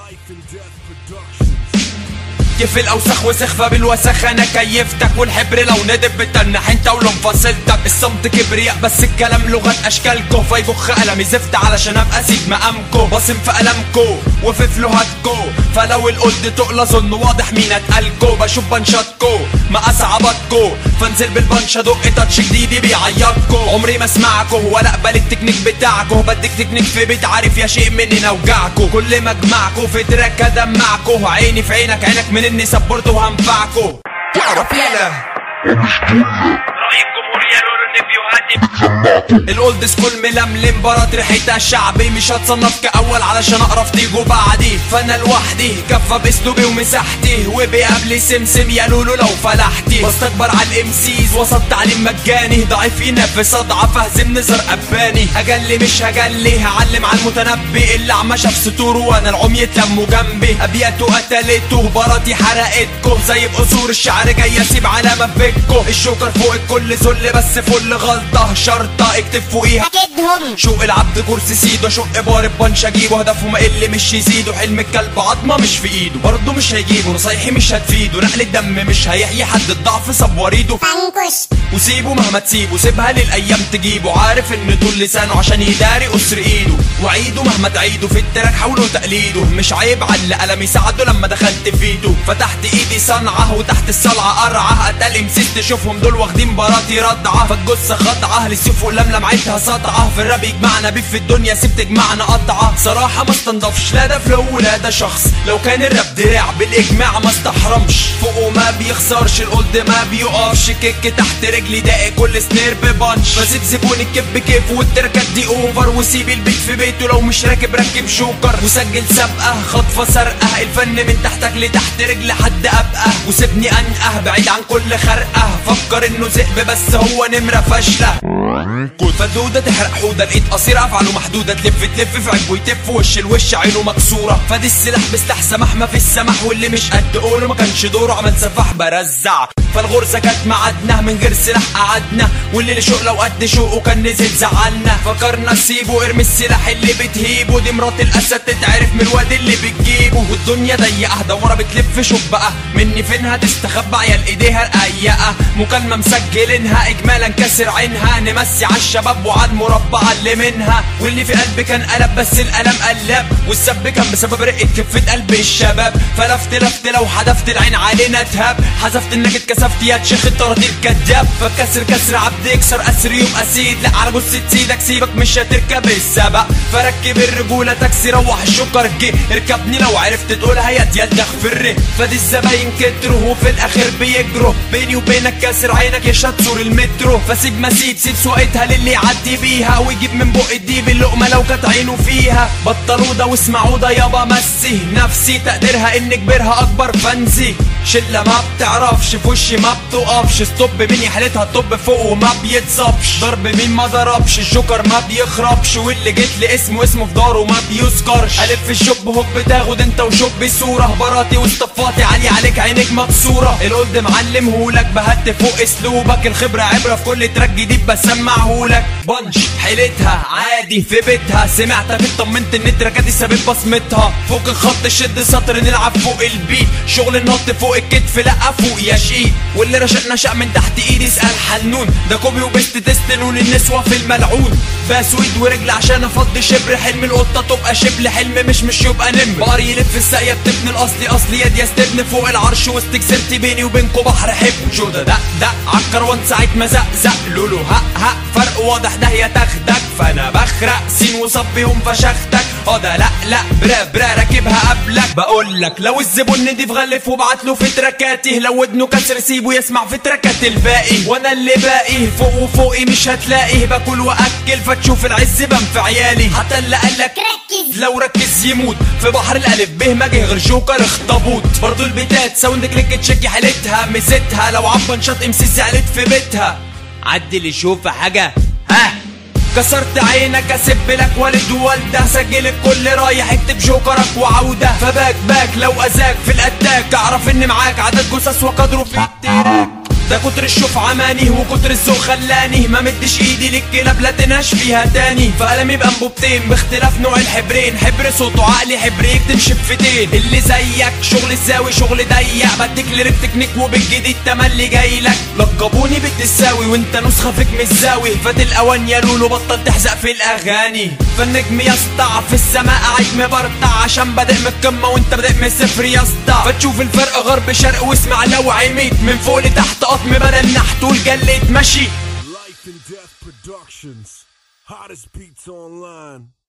Life and Death Productions. كيف الاوسخ وسخفة بالوسخ انا كيفتك والحبر لو ندب بتنح انت ولو انفصلتك الصمت كبرياء بس الكلام لغة اشكالكو فيبخ قلمي زفت علشان ابقى سيد مقامكو بصم في قلمكو وفي فلوهاتكو فلو القد تقلى ظن واضح مين اتقالكو بشوف بنشاتكو ما اصعباتكو فانزل بالبنشة دق تاتش جديد بيعيطكو عمري ما اسمعكو ولا اقبل التكنيك بتاعكو بديك تكنيك في بيت عارف يا شيء مني نوجعكو كل ما اجمعكو في تراك ادمعكو عيني في عينك عينك من اني سبورت وهنفعكو تعرف يالا رأي الجمهورية يقولوا ان فيوهاتي الاولد سكول ململم برات ريحتها الشعبي مش هتصنف كاول علشان اقرف تيجوا بعدي فانا لوحدي كفه باسلوبي ومساحتي وبقبلي سمسم يا لولو لو فلحتي بستكبر على الامسيز وسط تعليم مجاني ضعيف ينفس اضعف اهزم نزر اباني اجلي مش هجلي هعلم على المتنبي اللي عم شاف ستوره وانا العمي يتلموا جنبي ابياته قتلته براتي حرقتكم زي بقصور الشعر جاي اسيب علامه في بيتكم الشوكر فوق الكل ذل بس فل غلطه شرطه اكتب فوقيها اكدهم شوق العبد كرسي سيده شق بار بنش اجيبه هدفه ما اللي مش يزيده حلم الكلب عظمه مش في ايده برضه مش هيجيبه نصايحي مش هتفيده نقل الدم مش هيحيي حد الضعف صب وريده فانكش وسيبه مهما تسيبه سيبها للايام تجيبه عارف ان طول لسانه عشان يداري قصر ايده وعيده مهما تعيده في التراك حاولوا تقليده مش عيب على قلم يساعده لما دخلت فيته فتحت ايدي صنعه وتحت الصلعه قرعه اتقل مسيت تشوفهم دول واخدين براتي ردعه فالجثه خضعه للسيوف ولملمعتها سطعه في الراب يجمعنا بيف في الدنيا سيب تجمعنا قطعه صراحه ما استنضفش لا ده فلو ولا ده شخص لو كان الراب دراع بالاجماع ما استحرمش فوقه ما بيخسرش القلد ما بيقفش كيك تحت رجلي داقي كل سنير ببانش بسيب زبون الكب كيف والتركات دي اوفر وسيب البيت في بيته لو مش راكب ركب شوكر وسجل سابقه خطفه سرقه الفن من تحتك لتحت رجل حد ابقى وسيبني انقه بعيد عن كل خرقه فكر انه ذئب بس هو نمره فاشله فالدودة تحرق حودة لقيت قصير افعاله محدودة تلف تلف في عجبه يتف وش الوش عينه مكسورة فادي السلاح بسلاح سماح ما في السمح واللي مش قد قوله ما كانش دوره عمل سفاح برزع فالغرزة كانت معادنا من غير سلاح قعدنا واللي شوق لو قد شوقه كان نزل زعلنا فكرنا نسيبه ارمي السلاح اللي بتهيبه دي مرات الاسد تتعرف من الواد اللي بتجيبه والدنيا ضيقه دورة بتلف شوف بقى مني فينها تستخبى عيال ايديها القيقة مكالمة مسجلينها اجمالا كسر عينها نمسي على الشباب وعلى المربعة اللي منها واللي في قلبي كان قلب بس القلم قلب والسب كان بسبب رقة كفة قلب الشباب فلفت لفت لو حدفت العين علينا تهاب حذفت انك اتكسفت يا شيخ الطراطير كداب فكسر كسر عبد يكسر اسر يبقى سيد لا على جثة سيدك سيبك مش هتركب السبق فركب الرجولة تاكسي روح الشكر جه اركبني لو عرفت تقولها يا يدخ في الره فدي الزباين كتروا وفي الاخر بيجروا بيني وبينك كسر عينك يا شطور المترو فسيب ما سيب سيب سواقتها للي يعدي بيها ويجيب من بق الديب اللقمة لو كانت عينه فيها بطلوا ده واسمعوا ده يابا مسي نفسي تقديرها ان كبرها اكبر فانزي شلة ما بتعرفش في وشي ما بتقفش ستوب مين حالتها الطب فوق وما بيتصبش ضرب مين ما ضربش الجوكر ما بيخربش واللي جيت لي اسمه اسمه في داره ما بيذكرش الف الشوب هوب تاخد انت وشوب صورة براتي واصطفاتي عالي عليك عينك مكسورة القلد معلمهولك بهت فوق اسلوبك الخبرة عبرة في كل تراك جديد بسمعهولك بنش حيلتها عادي في بيتها سمعتك اطمنت ان تراكاتي سابت بصمتها فوق الخط شد سطر نلعب فوق البيت شغل النط فوق الكتف لا فوق يا شقيق واللي رشقنا شق من تحت ايدي اسال حنون ده كوبي وبست تستنون النسوة في الملعون باسود ورجل عشان افضي شبر حلم القطة تبقى شبل حلم مش مش يبقى نمر بقر يلف الساقية بتبني الاصلي اصلي يد يستبني فوق العرش وسط كسرت بيني وبينكو بحر حب شو ده دق دق عالكروان ساعة ما زق زق لولو هق هق فرق واضح ده يا تاخدك فانا بخرق سين وصبيهم فشختك اه ده لا لا برا برا راكبها قبلك بقول لك لو الزبون نضيف غلف وبعت له في تراكاته لو ودنه كسر سيبه يسمع في تراكات الباقي وانا اللي باقي فوق وفوقي مش هتلاقيه باكل واكل فتشوف العز بان في عيالي حتى اللي قالك ركز لو ركز يموت في بحر الالف به ما جه غير جوكر اخطبوط برضو البيتات ساوند كليك تشيكي حالتها ميزتها لو عبا شاط ام سي زعلت في بيتها عدل يشوف حاجه ها كسرت عينك اسب لك والد ووالده سجل الكل رايح اكتب جوكرك وعوده فباك باك لو اذاك في الاتاك اعرف ان معاك عدد جثث وقدره في التراك ده كتر الشوف عماني وكتر الذوق خلاني ما مدش ايدي للكلاب لا تناش فيها تاني فقلمي بانبوبتين باختلاف نوع الحبرين حبر صوته عقلي حبر يكتب شفتين اللي زيك شغل الزاوي شغل ضيق بديك لريب تكنيك وبالجديد تملي جاي لك لقبوني بالتساوي وانت نسخه فيك مش زاوي فات الاوان يا لولو بطل تحزق في الاغاني فالنجم يسطع في السماء قاعد مبرطع عشان بادئ من القمه وانت بادئ من الصفر يسطع فتشوف الفرق غرب شرق واسمع لو عميت من فوق لتحت قطم بدل نحت والجليت ماشي Life and Death Productions. Hottest beats online.